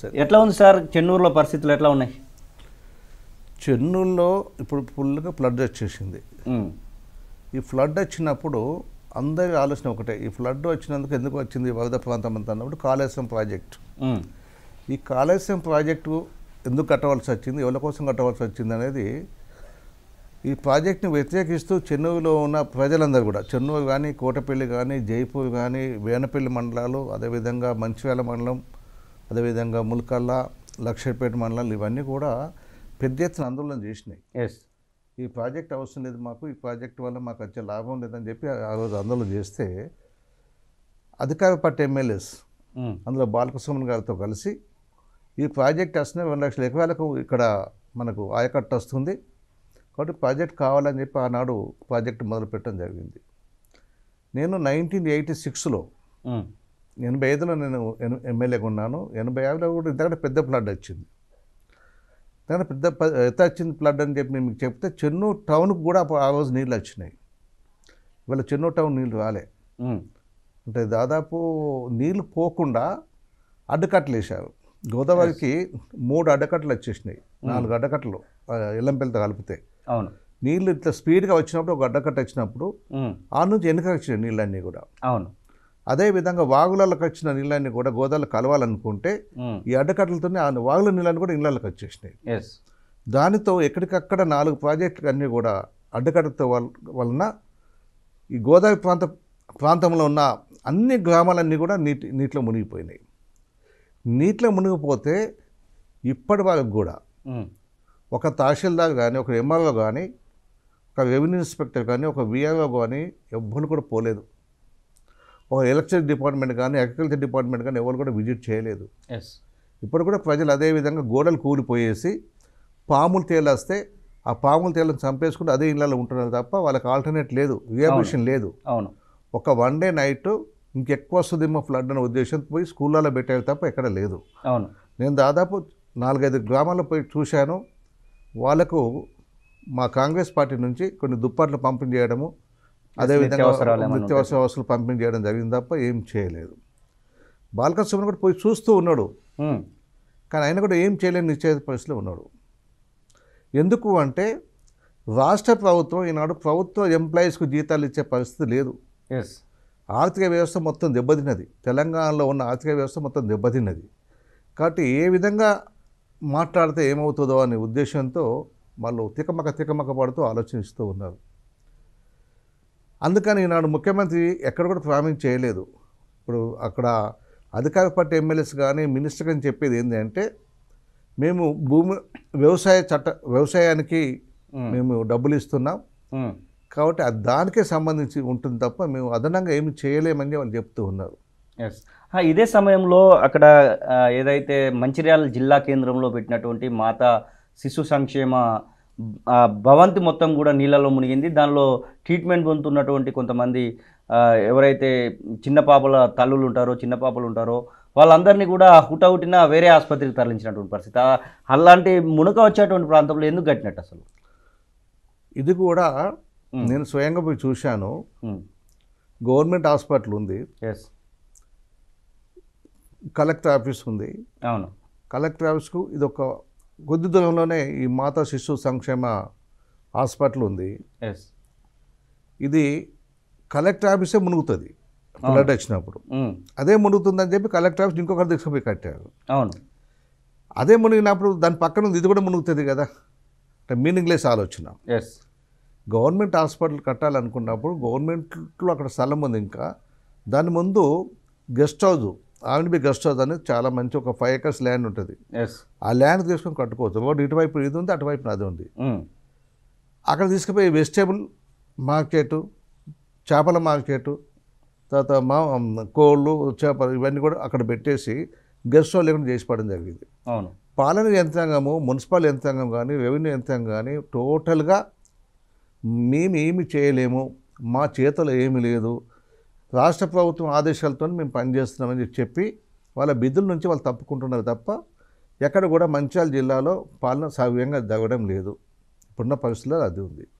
సరే ఎట్లా ఉంది సార్ చెన్నూరులో పరిస్థితులు ఎట్లా ఉన్నాయి చెన్నూరులో ఇప్పుడు ఫుల్గా ఫ్లడ్ వచ్చేసింది ఉమ్, ఈ ఫ్లడ్ వచ్చినప్పుడు అందరి ఆలోచన ఒకటే ఈ ఫ్లడ్ వచ్చినందుకు ఎందుకు వచ్చింది వరద ప్రాంతం అంతా అన్నప్పుడు కాళేశ్వరం ప్రాజెక్ట్ ఉమ్, ఈ కాళేశ్వరం ప్రాజెక్టు ఎందుకు కట్టవలసి వచ్చింది ఎవరి కోసం కట్టవలసి వచ్చింది అనేది ఈ ప్రాజెక్ట్ని వ్యతిరేకిస్తూ చెన్నూరులో ఉన్న ప్రజలందరూ కూడా చెన్నూరు కానీ కోటపల్లి కానీ జైపూర్ కానీ వేనపల్లి మండలాలు అదేవిధంగా మంచిర్యాల మండలం అదేవిధంగా ముల్కల్ల లక్షపేట మండలాలు ఇవన్నీ కూడా పెద్ద ఎత్తున ఆందోళన చేసినాయి ఎస్ ఈ ప్రాజెక్ట్ అవసరం లేదు మాకు ఈ ప్రాజెక్ట్ వల్ల మాకు వచ్చే లాభం లేదని చెప్పి ఆ రోజు ఆందోళన చేస్తే అధికార పార్టీ ఎమ్మెల్యేస్ ఉమ్, అందులో బాలకృష్ణ గారితో కలిసి ఈ ప్రాజెక్ట్ వస్తే రెండు లక్షల ఎకరాలకు ఇక్కడ మనకు ఆయకట్టు వస్తుంది కాబట్టి ప్రాజెక్ట్ కావాలని చెప్పి ఆనాడు ప్రాజెక్ట్ మొదలుపెట్టడం జరిగింది నేను నైన్టీన్ ఎయిటీ సిక్స్లో ఉమ్, ఎనభై ఐదులో నేను ఎన్- ఎమ్మెల్యేగా ఉన్నాను ఎనభై ఆరులో కూడా ఇంతకంటే పెద్ద ఫ్లడ్ వచ్చింది ఇంతకంటే పెద్ద ప- ఎంత వచ్చింది ఫ్లడ్ అని చెప్పి నేను మీకు చెప్తే చెన్నూరు టౌన్కి కూడా అప్పుడు ఆ రోజు నీళ్ళు వచ్చినాయి ఇవాళ చెన్నూరు టౌన్ నీళ్ళు రాలే ఉమ్, అంటే దాదాపు నీళ్ళు పోకుండా అడ్డకట్టలు వేశారు గోదావరికి మూడు అడ్డకట్టలు వచ్చేసినాయి నాలుగు అడ్డకట్టలు ఆ, ఎల్లంపల్లితో కలిపితే అవును నీళ్ళు ఇట్లా స్పీడ్గా వచ్చినప్పుడు ఒక అడ్డకట్ట వచ్చినప్పుడు ఉమ్, ఆ నుంచి వెనుక వచ్చినాయి నీళ్ళన్నీ కూడా అవును అదేవిధంగా వాగులలోకి వచ్చిన నీళ్ళన్నీ కూడా గోదావరిలో కలవాలనుకుంటే ఉమ్, ఈ అడ్డకట్టలతోనే ఆ వాగుల నీళ్ళన్నీ కూడా ఇళ్ళకి వచ్చేసినాయి ఎస్ దానితో ఎక్కడికక్కడ నాలుగు ప్రాజెక్టులు అన్నీ కూడా అడ్డకట్టతో వల్ వలన ఈ గోదావరి ప్రాంత ప్రాంతంలో ఉన్న అన్ని గ్రామాలన్నీ కూడా నీటి నీటిలో మునిగిపోయినాయి నీటిలో మునిగిపోతే ఇప్పటి వరకు కూడా ఉమ్, ఒక తహసీల్దార్ కానీ ఒక ఎంఆర్ఓ కానీ ఒక రెవెన్యూ ఇన్స్పెక్టర్ కానీ ఒక విఆర్ఓ కానీ ఎవ్వరు కూడా పోలేదు ఒక ఎలక్ట్రిక్ డిపార్ట్మెంట్ కానీ అగ్రికల్చర్ డిపార్ట్మెంట్ కానీ ఎవరు కూడా విజిట్ చేయలేదు ఎస్ ఇప్పుడు కూడా ప్రజలు అదే విధంగా గోడలు కూలిపోయేసి పాములు తేలేస్తే ఆ పాములు తేలను చంపేసుకుంటూ అదే ఇళ్ళలో ఉంటున్నారు తప్ప వాళ్ళకి ఆల్టర్నేట్ లేదు రిహాబిలిషన్ లేదు అవును ఒక వన్ డే నైట్ ఇంకెక్కువ వస్తుందేమో ఫ్లడ్ అనే ఉద్దేశంతో పోయి స్కూళ్ళలో పెట్టారు తప్ప ఎక్కడ లేదు అవును నేను దాదాపు నాలుగైదు గ్రామాల్లో పోయి చూశాను వాళ్ళకు మా కాంగ్రెస్ పార్టీ నుంచి కొన్ని దుప్పట్లు పంపిణీ చేయడము అదేవిధంగా నిత్యావసరాలు ఏమన్నా నిత్యావసర వస్తువులు పంపిణీ చేయడం జరిగింది తప్ప ఏం చేయలేదు బాలకృష్ణ కూడా పోయి చూస్తూ ఉన్నాడు ఉమ్, కానీ ఆయన కూడా ఏం చేయలేని నిశ్చయ పరిస్థితిలో ఉన్నాడు ఎందుకు అంటే రాష్ట్ర ప్రభుత్వం ఈనాడు ప్రభుత్వ ఎంప్లాయీస్కు జీతాలు ఇచ్చే పరిస్థితి లేదు ఎస్ ఆర్థిక వ్యవస్థ మొత్తం దెబ్బతిన్నది తెలంగాణలో ఉన్న ఆర్థిక వ్యవస్థ మొత్తం దెబ్బతిన్నది కాబట్టి ఏ విధంగా మాట్లాడితే ఏమవుతుందో అనే ఉద్దేశంతో వాళ్ళు తికమక తికమక పడుతూ ఆలోచిస్తూ ఉన్నారు అందుకని ఈనాడు ముఖ్యమంత్రి ఎక్కడ కూడా ప్రామిస్ చేయలేదు ఇప్పుడు అక్కడ అధికార పార్టీ ఎమ్మెల్యేస్ కానీ మినిస్టర్ కానీ చెప్పేది ఏంటంటే మేము భూమి వ్యవసాయ చట్ట వ్యవసాయానికి ఉమ్, మేము డబ్బులు ఇస్తున్నాం ఉమ్, కాబట్టి అది దానికే సంబంధించి ఉంటుంది తప్ప మేము అదనంగా ఏమి చేయలేమని వాళ్ళు చెప్తూ ఉన్నారు ఎస్ ఆ, ఇదే సమయంలో అక్కడ ఆ, ఏదైతే మంచిర్యాల జిల్లా కేంద్రంలో పెట్టినటువంటి మాతా శిశు సంక్షేమ ఆ, భవంతి మొత్తం కూడా నీళ్ళలో మునిగింది దానిలో ట్రీట్మెంట్ పొందుతున్నటువంటి కొంతమంది ఆ, ఎవరైతే చిన్న పాపల తల్లులు ఉంటారో చిన్న పాపలు ఉంటారో వాళ్ళందరినీ కూడా హుటహుటిన వేరే ఆసుపత్రికి తరలించినటువంటి పరిస్థితి ఆ, అలాంటి మునక వచ్చేటువంటి ప్రాంతంలో ఎందుకు కట్టినట్టు అసలు ఇది కూడా మ్. నేను స్వయంగా పోయి చూశాను గవర్నమెంట్ హాస్పిటల్ ఉంది ఎస్ కలెక్టర్ ఆఫీస్ ఉంది అవును కలెక్టర్ ఆఫీస్కు ఇది ఒక కొద్ది దూరంలోనే ఈ మాతా శిశు సంక్షేమ హాస్పిటల్ ఉంది ఎస్ ఇది కలెక్టర్ ఆఫీసే మునుగుతుంది ఫ్లడ్ వచ్చినప్పుడు ఉమ్, అదే మునుగుతుందని చెప్పి కలెక్టర్ ఆఫీస్ ఇంకొకటి తీసుకుపోయి కట్టారు అవును అదే మునిగినప్పుడు దాని పక్కన ఉంది, ఇది కూడా మునుగుతుంది కదా అంటే మీనింగ్లెస్ ఆలోచన ఎస్ గవర్నమెంట్ హాస్పిటల్ కట్టాలనుకున్నప్పుడు గవర్నమెంట్లో అక్కడ స్థలం ఉంది ఇంకా దాని ముందు guest house RNB guest house అనేది చాలా మంచి ఒక ఫైవ్ ఎకర్స్ ల్యాండ్ ఉంటుంది ఎస్ ఆ ల్యాండ్ తీసుకొని కట్టుకోవచ్చు రోడ్డు ఇటువైపు ఇది ఉంది అటువైపు అది ఉంది ఉమ్, అక్కడ తీసుకుపోయి వెజిటేబుల్ మార్కెట్ చేపల మార్కెట్ తర్వాత మా కోళ్ళు చేపలు ఇవన్నీ కూడా అక్కడ పెట్టేసి గెస్ట్ హౌస్ లేకుండా చేసి పడడం జరిగింది అవును పాలన యంత్రాంగము మున్సిపల్ యంత్రాంగం కానీ రెవెన్యూ యంత్రాంగం కానీ టోటల్గా మేము ఏమి చేయలేము మా చేతులు ఏమీ లేదు రాష్ట్ర ప్రభుత్వం ఆదేశాలతో మేము పనిచేస్తున్నామని చెప్పి వాళ్ళ బిధుల నుంచి వాళ్ళు తప్పుకుంటున్నారు తప్ప ఎక్కడ కూడా మంచిర్యాల జిల్లాలో పాలన సవ్యంగా జరగడం లేదు ఇప్పుడున్న పరిస్థితుల్లో అది ఉంది